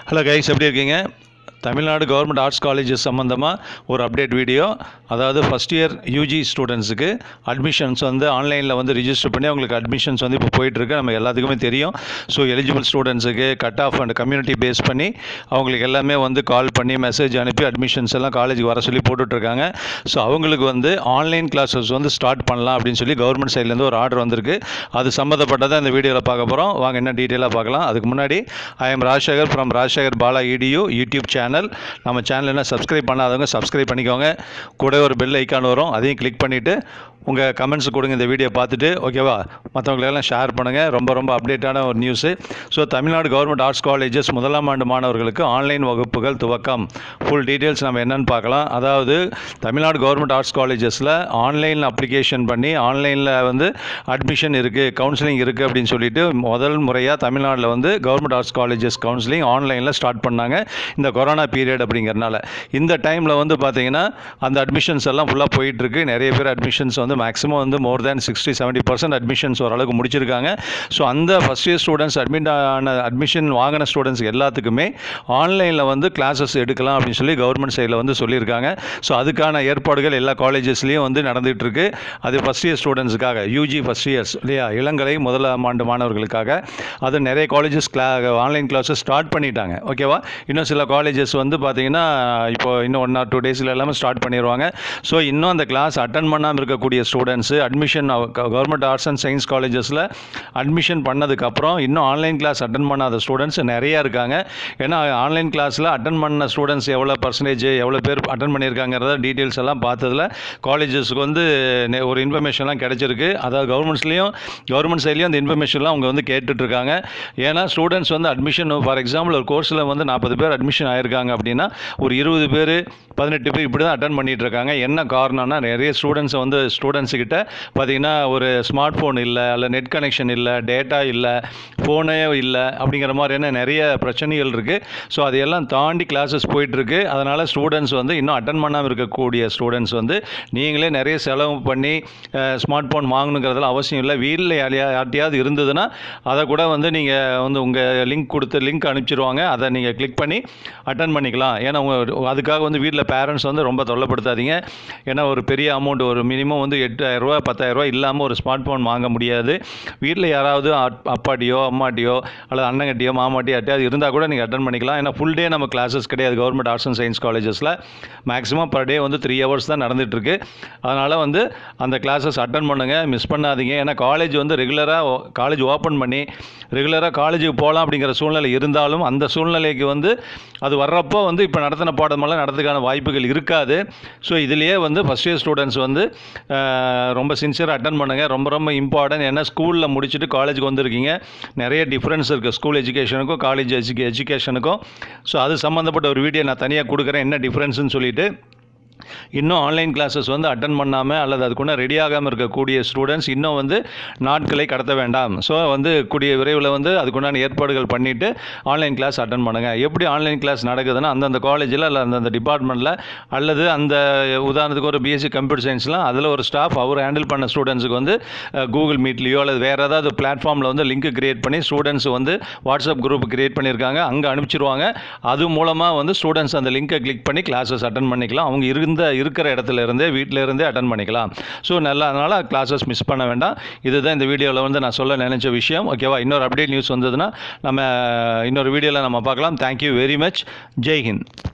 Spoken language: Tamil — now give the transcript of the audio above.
ஹலோ கைஸ் எப்படி இருக்கீங்க தமிழ்நாடு கவர்மெண்ட் ஆர்ட்ஸ் காலேஜஸ் சம்மந்தமாக ஒரு அப்டேட் வீடியோ அதாவது ஃபஸ்ட் இயர் யூஜி ஸ்டூடெண்ட்ஸுக்கு அட்மிஷன்ஸ் வந்து ஆன்லைனில் வந்து ரிஜிஸ்டர் பண்ணி அவங்களுக்கு அட்மிஷன்ஸ் வந்து இப்போ போயிட்டுருக்கு நம்ம எல்லாத்துக்குமே தெரியும் ஸோ எலிஜிபிள் ஸ்டூடெண்ட்ஸுக்கு cut off and community base பண்ணி அவங்களுக்கு எல்லாமே வந்து கால் பண்ணி மெசேஜ் அனுப்பி அட்மிஷன்ஸ் எல்லாம் காலேஜுக்கு வர சொல்லி போட்டுட்ருக்காங்க ஸோ அவங்களுக்கு வந்து ஆன்லைன் கிளாஸஸ் வந்து ஸ்டார்ட் பண்ணலாம் அப்படின்னு சொல்லி கவர்மெண்ட் சைட்லேருந்து ஒரு ஆர்டர் வந்திருக்கு அது சம்மந்தப்பட்டதை இந்த வீடியோவில் பார்க்க போகிறோம் வாங்க என்ன டீட்டெயிலாக பார்க்கலாம் அதுக்கு முன்னாடி I am Rajasekar from Rajasekar Bala edu YouTube channel நம்ம சேனல் என்ன சப்ஸ்கிரைப் பண்ணாதவங்க சப்ஸ்கிரைப் பண்ணிக்கோங்க கூட ஒரு பெல் ஐக்கான் வரும் அதையும் கிளிக் பண்ணிவிட்டு உங்கள் கமெண்ட்ஸ் கொடுங்க இந்த வீடியோ பார்த்துட்டு ஓகேவா மற்றவங்களுக்கெல்லாம் ஷேர் பண்ணுங்கள் ரொம்ப ரொம்ப அப்டேட்டான ஒரு news so Tamil Nadu government arts colleges முதலாம் ஆண்டு மாணவர்களுக்கு ஆன்லைன் வகுப்புகள் துவக்கம் ஃபுல் டீட்டெயில்ஸ் நம்ம என்னென்னு பார்க்கலாம் அதாவது தமிழ்நாடு கவர்மெண்ட் ஆர்ட்ஸ் காலேஜஸில் ஆன்லைனில் அப்ளிகேஷன் பண்ணி ஆன்லைனில் வந்து அட்மிஷன் இருக்குது கவுன்சிலிங் இருக்குது அப்படின்னு சொல்லிட்டு முதல் முறையாக தமிழ்நாட்டில் வந்து கவர்மெண்ட் ஆர்ட்ஸ் காலேஜஸ் கவுன்சிலிங் ஆன்லைனில் ஸ்டார்ட் பண்ணாங்க இந்த கொரோனா பீரியட் அப்படிங்கிறனால இந்த டைமில் வந்து பார்த்தீங்கன்னா அந்த அட்மிஷன்ஸ் எல்லாம் ஃபுல்லாக போயிட்டுருக்கு நிறைய பேர் அட்மிஷன்ஸ் வந்து மேக்ஸிமம் வந்து more than sixty seventy percent admissions ஓரளவுக்கு முடிச்சிருக்காங்க ஸோ அந்த ஃபஸ்ட் இயர் ஸ்டூடெண்ட்ஸ் அட்மிட் ஆன அட்மிஷன் வாங்கின ஸ்டூடெண்ட்ஸ் எல்லாத்துக்குமே ஆன்லைனில் வந்து கிளாஸஸ் எடுக்கலாம் அப்படின்னு சொல்லி கவர்மெண்ட் சைடில் வந்து சொல்லியிருக்காங்க ஸோ அதுக்கான ஏற்பாடுகள் எல்லா காலேஜஸ்லேயும் வந்து நடந்துகிட்டு இருக்கு அது ஃபஸ்ட் இயர் ஸ்டூடெண்ட்ஸுக்காக யூஜி ஃபஸ்ட் இயர்ஸ் இல்லையா இளங்கலை முதலாம் ஆண்டு மாணவர்களுக்காக அது நிறைய காலேஜஸ் கிளா ஆன்லைன் கிளாஸஸ் ஸ்டார்ட் பண்ணிட்டாங்க ஓகேவா இன்னும் சில காலேஜஸ் வந்து பார்த்தீங்கன்னா இப்போ இன்னும் ஒன் ஆர் டூ டேஸில் எல்லாமே ஸ்டார்ட் பண்ணிடுவாங்க ஸோ இன்னும் அந்த கிளாஸ் அட்டன் பண்ணாமல் இருக்கக்கூடிய students admission government arts and science காலேஜஸில் அட்மிஷன் பண்ணதுக்கப்புறம் இன்னும் ஆன்லைன் கிளாஸ் அட்டன் பண்ணாத ஸ்டூடெண்ட்ஸ் நிறையா இருக்காங்க ஏன்னா ஆன்லைன் கிளாஸில் அட்டன் பண்ண ஸ்டூடெண்ட்ஸ் எவ்வளோ பர்சன்டேஜ் எவ்வளோ பேர் அட்டன் பண்ணியிருக்காங்கிறத டீட்டெயில்ஸ் எல்லாம் பார்த்ததில் காலேஜஸ்க்கு வந்து நெ- ஒரு இன்ஃபர்மேஷன்லாம் கிடைச்சிருக்கு அதாவது கவர்மெண்ட்ஸ்லேயும் கவர்மெண்ட் சைட்லேயும் அந்த இன்ஃபர்மேஷன்லாம் அவங்க வந்து கேட்டுட்ருக்காங்க ஏன்னா ஸ்டூடெண்ட்ஸ் வந்து அட்மிஷன் ஃபார் எக்ஸாம்பிள் ஒரு கோர்ஸில் வந்து நாற்பது பேர் அட்மிஷன் ஆயிருக்காங்க அப்படின்னா ஒரு இருபது பேர் பதினெட்டு பேர் இப்படி தான் அட்டன் பண்ணிட்டு இருக்காங்க என்ன காரணம்னா நிறைய ஸ்டூடெண்ட்ஸ் வந்து ஸ்டூடெண்ட்ஸ் கிட்ட பார்த்தீங்கன்னா ஒரு ஸ்மார்ட் ஃபோன் இல்லை அல்ல நெட் கனெக்ஷன் இல்லை டேட்டா இல்லை ஃபோனே இல்லை அப்படிங்கிற மாதிரியான நிறைய பிரச்சனைகள் இருக்குது ஸோ அதையெல்லாம் தாண்டி கிளாஸஸ் போயிட்டுருக்கு அதனால் ஸ்டூடெண்ட்ஸ் வந்து இன்னும் அட்டன் பண்ணாமல் இருக்கக்கூடிய ஸ்டூடெண்ட்ஸ் வந்து நீங்களே நிறைய செலவு பண்ணி ஸ்மார்ட் ஃபோன் வாங்கணுங்கிறதுலாம் அவசியம் இல்லை வீட்டில் யாரையா யார்ட்டையாவது இருந்ததுன்னா அதை கூட வந்து நீங்கள் வந்து உங்கள் லிங்க் கொடுத்து லிங்க் அனுப்பிச்சிருவாங்க அதை நீங்கள் கிளிக் பண்ணி அட்டன் பண்ணிக்கலாம் ஏன்னா உங்க அதுக்காக வந்து வீட்டில் பேரண்ட்ஸ் வந்து ரொம்ப தொல்லைப்படுத்தாதீங்க ஏன்னா ஒரு பெரிய அமௌண்ட் ஒரு மினிமம் வந்து எட்டாயிரரூவா பத்தாயிரரூவா இல்லாமல் ஒரு ஸ்மார்ட் ஃபோன் வாங்க முடியாது வீட்டில் யாராவது அப்- அப்பாட்டியோ அம்மாட்டியோ அல்லது அண்ணங்கட்டியோ மாமாட்டியோ யார்ட்டையாவது இருந்தால் கூட நீங்கள் அட்டன் பண்ணிக்கலாம் ஏன்னா ஃபுல் டே நம்ம கிளாஸஸ் கிடையாது கவர்மெண்ட் ஆர்ட்ஸ் அண்ட் சயின்ஸ் காலேஜஸில் மேக்ஸிமம் பர் டே வந்து த்ரீ ஹவர்ஸ் தான் நடந்துகிட்ருக்கு அதனால் வந்து அந்த கிளாஸஸ் அட்டன் பண்ணுங்கள் மிஸ் பண்ணாதீங்க ஏன்னா காலேஜ் வந்து ரெகுலராக காலேஜ் ஓப்பன் பண்ணி ரெகுலராக காலேஜுக்கு போகலாம் அப்படிங்கிற சூழ்நிலை இருந்தாலும் அந்த சூழ்நிலைக்கு வந்து அது வர்றப்போ வந்து இப்போ நடத்தின பாடமெல்லாம் நடத்துக்கான வாய்ப்புகள் இருக்காது ஸோ இதுலேயே வந்து ஃபஸ்ட் இயர் ஸ்டூடெண்ட்ஸ் வந்து அஹ், ரொம்ப சின்சியராக அட்டன் பண்ணுங்கள் ரொம்ப ரொம்ப இம்பார்ட்டன்ட் ஏன்னா ஸ்கூலில் முடிச்சுட்டு காலேஜுக்கு வந்திருக்கீங்க நிறைய டிஃப்ரென்ஸ் இருக்குது ஸ்கூல் எஜுகேஷனுக்கும் காலேஜ் எஜுகே எஜுகேஷனுக்கும் ஸோ அது சம்மந்தப்பட்ட ஒரு வீடியோ நான் தனியாக கொடுக்குறேன் என்ன டிஃப்ரென்ஸ்னு சொல்லிட்டு இன்னும் ஆன்லைன் கிளாஸஸ் வந்து அட்டன் பண்ணாமல் அல்லது அதுக்குள்ள ரெடி ஆகாமல் இருக்கக்கூடிய ஸ்டூடெண்ட்ஸ் இன்னும் வந்து நாட்களை கடத்த வேண்டாம் ஸோ வந்து கூடிய விரைவில் வந்து அதுக்குண்டான ஏற்பாடுகள் பண்ணிவிட்டு ஆன்லைன் கிளாஸ் அட்டன் பண்ணுங்கள் எப்படி ஆன்லைன் கிளாஸ் நடக்குதுன்னா அந்தந்த காலேஜில் அல்ல அந்தந்த டிபார்ட்மெண்ட்டில் அல்லது அந்த உதாரணத்துக்கு ஒரு பிஎஸ்சி கம்ப்யூட்டர் சயின்ஸ்லாம் அதில் ஒரு ஸ்டாஃப் அவர் ஹேண்டில் பண்ண ஸ்டூடெண்ட்ஸுக்கு வந்து கூகுள் மீட்லேயோ அல்லது வேறு ஏதாவது பிளாட்ஃபார்மில் வந்து லிங்க் கிரியேட் பண்ணி ஸ்டூடெண்ட்ஸ் வந்து வாட்ஸ்அப் குரூப் கிரியேட் பண்ணியிருக்காங்க அங்கே அனுப்பிச்சிருவாங்க அது மூலமாக வந்து ஸ்டூடெண்ட்ஸ் அந்த லிங்கை கிளிக் பண்ணி கிளாஸஸ் அட்டன் பண்ணிக்கலாம் அவங்க இருந்த இருக்கிற இடத்துல இருந்தே வீட்டில் இருந்தே அட்டன் பண்ணிக்கலாம் ஸோ நல்லா அதனால் கிளாஸஸ் மிஸ் பண்ண வேண்டாம் இதுதான் இந்த வீடியோவில் வந்து நான் சொல்ல நினைச்ச விஷயம் ஓகேவா இன்னொரு அப்டேட் நியூஸ் வந்ததுன்னா நம்ம இன்னொரு வீடியோவில் நம்ம பார்க்கலாம் thank you very much Jai Hind